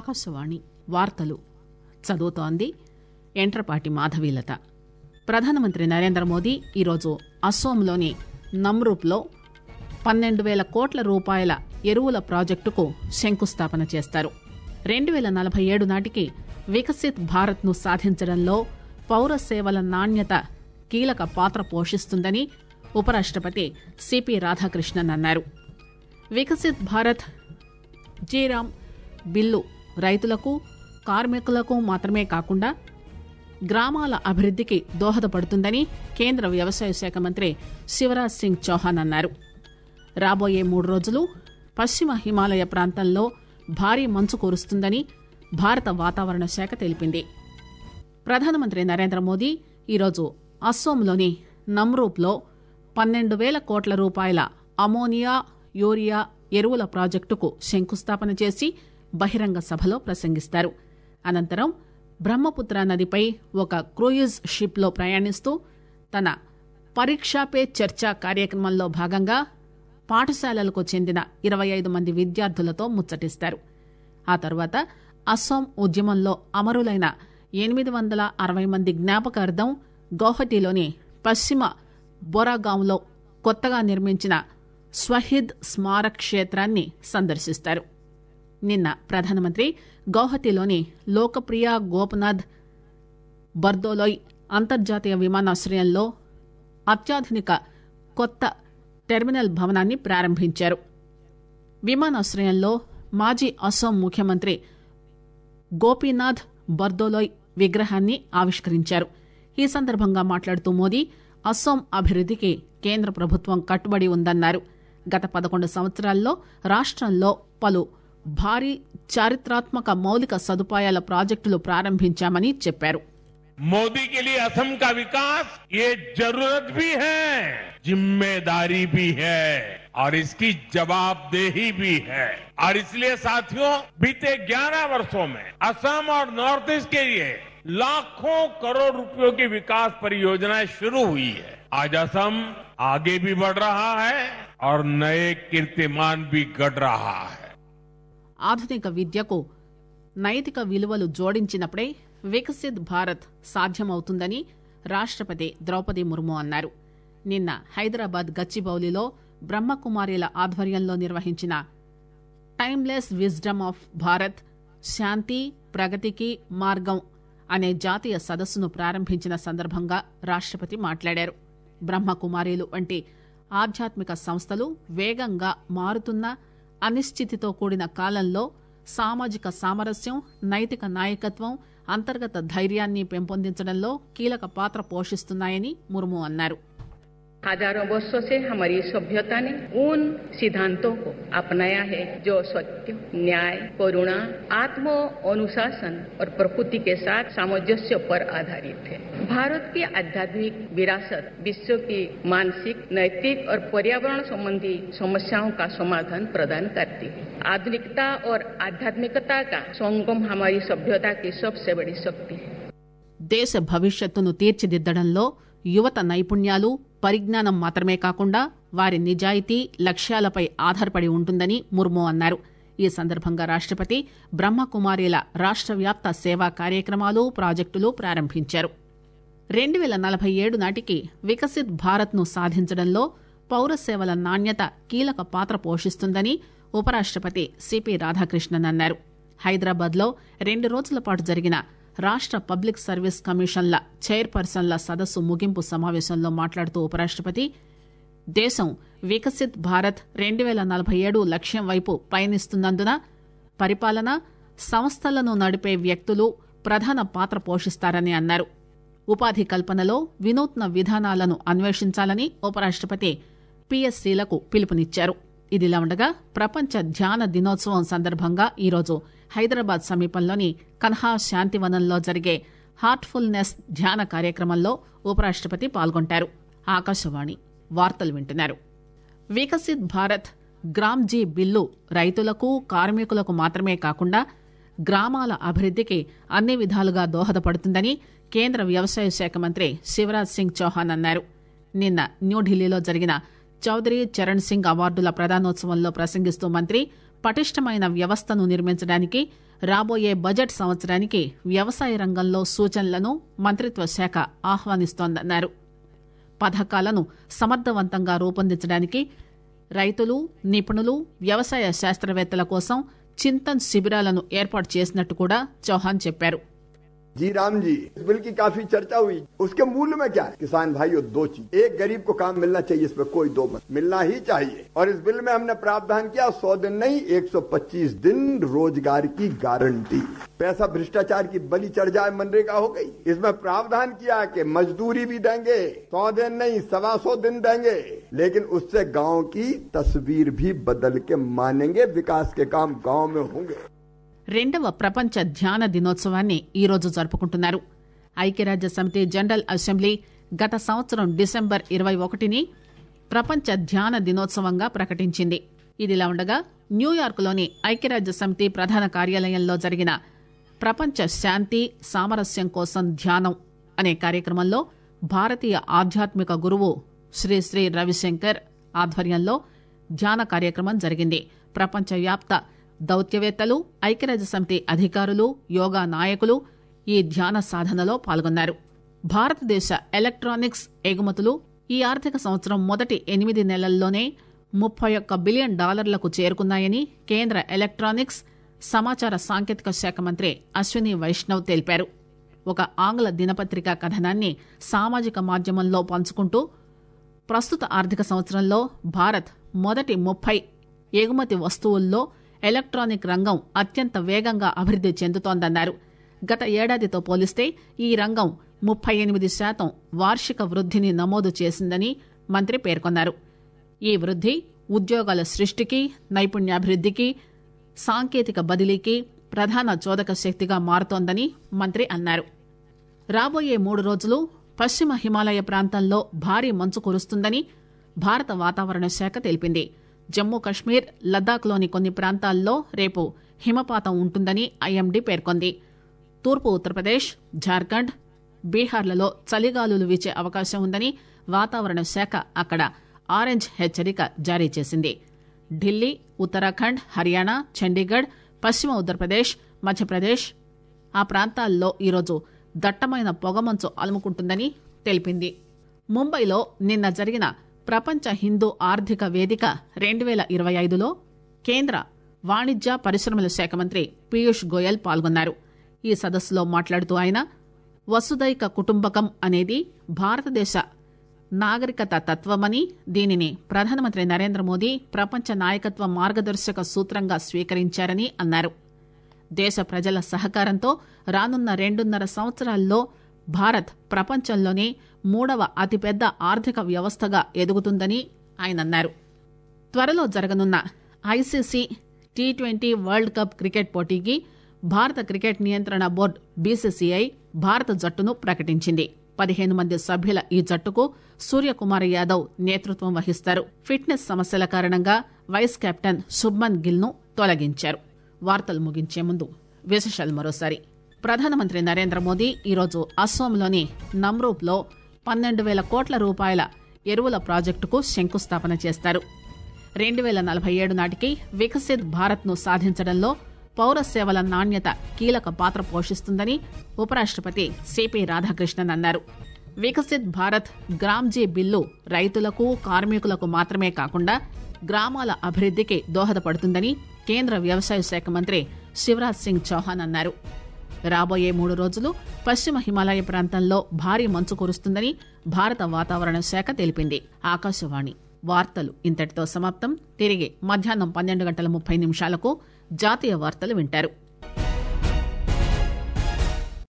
ఆకాశవాణి వార్తలు చదువుతోంది ఎంట్రపాటి మాధవీలత ప్రధానమంత్రి నరేంద్ర మోదీ ఈరోజు అస్సోంలోని నమ్రూప్లో పన్నెండు పేల కోట్ల రూపాయల ఎరువుల ప్రాజెక్టుకు శంకుస్థాపన చేస్తారు రెండు పేల నలభై ఏడు నాటికి వికసిత్ భారత్ ను సాధించడంలో పౌర సేవల నాణ్యత కీలక పాత్ర పోషిస్తుందని ఉపరాష్టపతి సిపి రాధాకృష్ణన్ అన్నారు వికసిత్ భారత్ జీరామ్ బిల్లు రైతులకు కార్మికులకు మాత్రమే కాకుండా గ్రామాల అభివృద్దికి దోహదపడుతుందని కేంద్ర వ్యవసాయ శాఖ మంత్రి శివరాజ్ సింగ్ చౌహాన్ అన్నారు రాబోయే మూడు రోజులు పశ్చిమ హిమాలయ ప్రాంతంలో భారీ మంచు కురుస్తుందని భారత వాతావరణ శాఖ తెలిపింది ప్రధానమంత్రి నరేంద్ర మోదీ ఈరోజు అస్సోంలోని నమ్రూప్లో పన్నెండు వేల కోట్ల రూపాయల అమోనియా యూరియా ఎరువుల ప్రాజెక్టుకు శంకుస్థాపన చేసి బహిరంగ సభలో ప్రసంగిస్తారు అనంతరం బ్రహ్మపుత్ర నదిపై ఒక క్రూయిజ్ షిప్లో ప్రయాణిస్తూ తన పరీక్షా పే చర్చ కార్యక్రమంలో భాగంగా పాఠశాలలకు చెందిన ఇరవై ఐదు మంది విద్యార్థులతో ముచ్చటిస్తారు ఆ తర్వాత అస్సాం ఉద్యమంలో అమరులైన ఎనిమిది వందల అరవై మంది జ్ఞాపకార్థం గౌహటిలోని పశ్చిమ బొరాగాంలో కొత్తగా నిర్మించిన స్వహిద్ స్మారక్ క్షేత్రాన్ని సందర్శిస్తారు నిన్న ప్రధానమంత్రి గౌహతిలోని లోకప్రియ గోపనాథ్ బర్దోలోయ్ అంతర్జాతీయ విమానాశ్రయంలో అత్యాధునిక కొత్త టెర్మినల్ భవనాన్ని ప్రారంభించారు విమానాశ్రయంలో మాజీ అస్సాం ముఖ్యమంత్రి గోపీనాథ్ బర్దోలోయ్ విగ్రహాన్ని ఆవిష్కరించారు ఈ సందర్భంగా మాట్లాడుతూ మోదీ అస్సాం అభివృద్దికి కేంద్ర ప్రభుత్వం కట్టుబడి ఉందన్నారు గత పదకొండు సంవత్సరాల్లో రాష్టంలో పలు భారీ చారిత్రాత్మక మౌలిక సదుపాయాల ప్రాజెక్టులు ప్రారంభించామని చెప్పారు मोदी के लिए असम का विकास ये जरूरत भी है जिम्मेदारी भी है और इसकी जवाबदेही भी है और इसलिए साथियों बीते 11 वर्षों में असम और नॉर्थ ईस्ट के लिए लाखों करोड़ रुपयों की विकास परियोजनाएं शुरू हुई है आज असम आगे भी बढ़ रहा है और नए कीर्तिमान भी गढ़ रहा है ఆధునిక విద్యకు నైతిక విలువలు జోడించినప్పుడే వికసిత్ భారత్ సాధ్యమవుతుందని రాష్టపతి ద్రౌపది ముర్ము అన్నారు నిన్న హైదరాబాద్ గచ్చిబౌలిలో బ్రహ్మకుమారిల ఆధ్వర్యంలో నిర్వహించిన టైమ్లెస్ విజ్డమ్ ఆఫ్ భారత్ శాంతి ప్రగతికి మార్గం అనే జాతీయ సదస్సును ప్రారంభించిన సందర్భంగా రాష్టపతి మాట్లాడారు బ్రహ్మకుమారీలు వంటి ఆధ్యాత్మిక సంస్థలు వేగంగా మారుతున్న అనిశ్చితితో కూడిన కాలంలో సామాజిక సామరస్యం నైతిక నాయకత్వం అంతర్గత ధైర్యాన్ని పెంపొందించడంలో కీలక పాత్ర పోషిస్తున్నాయని ముర్ము అన్నారు हजारों वर्षों से हमारी सभ्यता ने उन सिद्धांतों को अपनाया है जो सत्य न्याय करुणा आत्म अनुशासन और प्रकृति के साथ सामंजस्य पर आधारित है भारत की आध्यात्मिक विरासत विश्व की मानसिक नैतिक और पर्यावरण संबंधी समस्याओं का समाधान प्रदान करती है आधुनिकता और आध्यात्मिकता का संगम हमारी सभ्यता की सबसे बड़ी शक्ति है దేశ భవిష్యత్తును తీర్చిదిద్దడంలో యువత నైపుణ్యాలు పరిజ్ఞానం మాత్రమే కాకుండా వారి నిజాయితీ లక్ష్యాలపై ఆధారపడి ఉంటుందని ముర్ము అన్నారు ఈ సందర్భంగా రాష్టపతి బ్రహ్మకుమారీల రాష్ట వ్యాప్త సేవా కార్యక్రమాలు ప్రాజెక్టులు ప్రారంభించారు రెండు పేల నలభై ఏడు నాటికి వికసిత్ భారత్ ను సాధించడంలో పౌర సేవల నాణ్యత కీలక పాత్ర పోషిస్తుందని ఉపరాష్టపతి సిపి రాధాకృష్ణన్ అన్నారు హైదరాబాద్ లో రెండు రోజుల పాటు జరిగిన రాష్ట పబ్లిక్ సర్వీస్ కమిషన్ల చైర్పర్సన్ల సదస్సు ముగింపు సమావేశంలో మాట్లాడుతూ ఉపరాష్టపతి దేశం వికసిత్ భారత్ రెండు పేల నలభై ఏడు లక్ష్యం వైపు పయనిస్తున్నందున పరిపాలన సంస్థలను నడిపే వ్యక్తులు ప్రధాన పాత్ర పోషిస్తారని అన్నారు ఉపాధి కల్పనలో వినూత్న విధానాలను అన్వేషించాలని ఉపరాష్టపతి పిఎస్సీలకు పిలుపునిచ్చారు ఇదిలా ఉండగా ప్రపంచ ధ్యాన దినోత్సవం సందర్భంగా ఈరోజు హైదరాబాద్ సమీపంలోని కన్హా శాంతివనంలో జరిగే హార్ట్ఫుల్నెస్ ధ్యాన కార్యక్రమంలో ఉపరాష్టపతి పాల్గొంటారు ఆకాశవాణి వార్తలు వింటున్నారు వికసిత్ భారత్ గ్రామ్ జీ బిల్లు రైతులకు కార్మికులకు మాత్రమే కాకుండా గ్రామాల అభివృద్దికి అన్ని విధాలుగా దోహదపడుతుందని కేంద్ర వ్యవసాయ శాఖ మంత్రి శివరాజ్ సింగ్ చౌహాన్ అన్నారు నిన్న న్యూఢిల్లీలో జరిగిన చౌదరి చరణ్ సింగ్ అవార్డుల ప్రదానోత్సవంలో ప్రసంగిస్తూ మంత్రి పటిష్టమైన వ్యవస్థను నిర్మించడానికి రాబోయే బడ్జెట్ సంవత్సరానికి వ్యవసాయ రంగంలో సూచనలను మంత్రిత్వ శాఖ ఆహ్వానిస్తోందన్నారు పథకాలను సమర్థవంతంగా రూపొందించడానికి రైతులు నిపుణులు వ్యవసాయ శాస్త్రవేత్తల కోసం చింతన్ శిబిరాలను ఏర్పాటు చేసినట్టు కూడా చౌహాన్ చెప్పారు जी राम जी इस बिल की काफी चर्चा हुई उसके मूल में क्या है किसान भाइयों दो चीज एक गरीब को काम मिलना चाहिए इसमें कोई दो मत मिलना ही चाहिए और इस बिल में हमने प्रावधान किया सौ दिन नहीं 125 दिन रोजगार की गारंटी पैसा भ्रष्टाचार की बलि चढ़ जाए मनरेगा हो गई इसमें प्रावधान किया कि मजदूरी भी देंगे सौ दिन नहीं सवा सौ दिन देंगे लेकिन उससे गांव की तस्वीर भी बदल के मानेंगे विकास के काम गांव में होंगे రెండవ ప్రపంచ ధ్యాన దినోత్సవాన్ని ఈరోజు జరుపుకుంటున్నారు ఐక్యరాజ్య సమితి జనరల్ అసెంబ్లీ గత సంవత్సరం డిసెంబర్ ఇరవై ఒకటిని ప్రపంచ ధ్యాన దినోత్సవంగా ప్రకటించింది ఇదిలా ఉండగా న్యూయార్క్లోని ఐక్యరాజ్య సమితి ప్రధాన కార్యాలయంలో జరిగిన ప్రపంచ శాంతి సామరస్యం కోసం ధ్యానం అనే కార్యక్రమంలో భారతీయ ఆధ్యాత్మిక గురువు శ్రీ శ్రీ రవిశంకర్ ఆధ్వర్యంలో ధ్యాన కార్యక్రమం జరిగింది ప్రపంచవ్యాప్త దౌత్యవేత్తలు ఐక్యరాజ్య సమితి అధికారులు యోగా నాయకులు ఈ ధ్యాన సాధనలో పాల్గొన్నారు భారతదేశ ఎలక్ట్రానిక్స్ ఎగుమతులు ఈ ఆర్థిక సంవత్సరం మొదటి ఎనిమిది నెలల్లోనే ముప్పై ఒక్క బిలియన్ డాలర్లకు చేరుకున్నాయని కేంద్ర ఎలక్ట్రానిక్స్ సమాచార సాంకేతిక శాఖ మంత్రి అశ్విని వైష్ణవ్ తెలిపారు ఒక ఆంగ్ల దినపత్రిక కథనాన్ని సామాజిక మాధ్యమంలో పంచుకుంటూ ప్రస్తుత ఆర్థిక సంవత్సరంలో భారత్ మొదటి ముప్పై ఎగుమతి వస్తువుల్లో ఎలక్ట్రానిక్ రంగం అత్యంత వేగంగా అభివృద్ది చెందుతోందన్నారు గత ఏడాదితో పోలిస్తే ఈ రంగం ముప్పై ఎనిమిది శాతం వార్షిక వృద్ధిని నమోదు చేసిందని మంత్రి పేర్కొన్నారు ఈ వృద్ధి ఉద్యోగాల సృష్టికి నైపుణ్యాభివృద్ధికి సాంకేతిక బదిలీకి ప్రధాన చోదక శక్తిగా మారుతోందని మంత్రి అన్నారు రాబోయే మూడు రోజులు పశ్చిమ హిమాలయ ప్రాంతంలో భారీ మంచు కురుస్తుందని భారత వాతావరణ శాఖ తెలిపింది జమ్మూ కశ్మీర్ లద్దాఖ్లోని కొన్ని ప్రాంతాల్లో రేపు హిమపాతం ఉంటుందని ఐఎండీ పేర్కొంది తూర్పు ఉత్తరప్రదేశ్ జార్ఖండ్ బీహార్లలో చలిగాలులు వీచే అవకాశం ఉందని వాతావరణ శాఖ అక్కడ ఆరెంజ్ హెచ్చరిక జారీ చేసింది ఢిల్లీ ఉత్తరాఖండ్ హర్యానా చండీగఢ్ పశ్చిమ ఉత్తరప్రదేశ్ మధ్యప్రదేశ్ ఆ ప్రాంతాల్లో ఈరోజు దట్టమైన పొగమంచు అలుముకుంటుందని తెలిపింది ముంబైలో నిన్న జరిగిన ప్రపంచ హిందూ ఆర్థిక వేదిక రెండు వేల ఇరవై ఐదులో కేంద్ర వాణిజ్య పరిశ్రమల శాఖ మంత్రి పీయూష్ గోయల్ పాల్గొన్నారు ఈ సదస్సులో మాట్లాడుతూ ఆయన వసుదైక కుటుంబకం అనేది భారతదేశ నాగరికత తత్వమని దీనిని ప్రధానమంత్రి నరేంద్ర మోదీ ప్రపంచ నాయకత్వ మార్గదర్శక సూత్రంగా స్వీకరించారని అన్నారు దేశ ప్రజల సహకారంతో రానున్న రెండున్నర సంవత్సరాల్లో భారత్ ప్రపంచంలోనే మూడవ అతిపెద్ద ఆర్థిక వ్యవస్థగా ఎదుగుతుందని ఆయన అన్నారు త్వరలో జరగనున్న ICC T twenty world cup cricket పోటీకి భారత క్రికెట్ నియంత్రణ బోర్డు బీసీసీఐ భారత జట్టును ప్రకటించింది పదిహేను మంది సభ్యుల ఈ జట్టుకు సూర్యకుమార్ యాదవ్ నేతృత్వం వహిస్తారు ఫిట్నెస్ సమస్యల కారణంగా వైస్ కెప్టెన్ శుభ్మన్ గిల్ ను తొలగించారు వార్తలు ముగించే ముందు విశేషాలు మరోసారి ప్రధానమంత్రి నరేంద్ర మోదీ ఈరోజు అస్సోంలోని నమ్రూప్ లో పన్నెండు వేల కోట్ల రూపాయల ఎరువుల ప్రాజెక్టుకు శంకుస్థాపన చేస్తారు రెండు వేల నలభై ఏడు నాటికి వికసిత్ భారత్ ను సాధించడంలో పౌర సేవల నాణ్యత కీలక పాత్ర పోషిస్తుందని ఉపరాష్టపతి సిపి రాధాకృష్ణన్ అన్నారు వికసిత్ భారత్ గ్రామ్జీ బిల్లు రైతులకు కార్మికులకు మాత్రమే కాకుండా గ్రామాల అభివృద్ధికి దోహదపడుతుందని కేంద్ర వ్యవసాయ శాఖ మంత్రి శివరాజ్ సింగ్ చౌహాన్ అన్నారు రాబోయే మూడు రోజులు పశ్చిమ హిమాలయ ప్రాంతంలో భారీ మంచు కురుస్తుందని భారత వాతావరణ శాఖ తెలిపింది ఆకాశవాణి వార్తలు ఇంతటితో సమాప్తం తిరిగి మధ్యాహ్నం పన్నెండు గంటల ముప్పై నిమిషాలకు జాతీయ వార్తలు వింటారు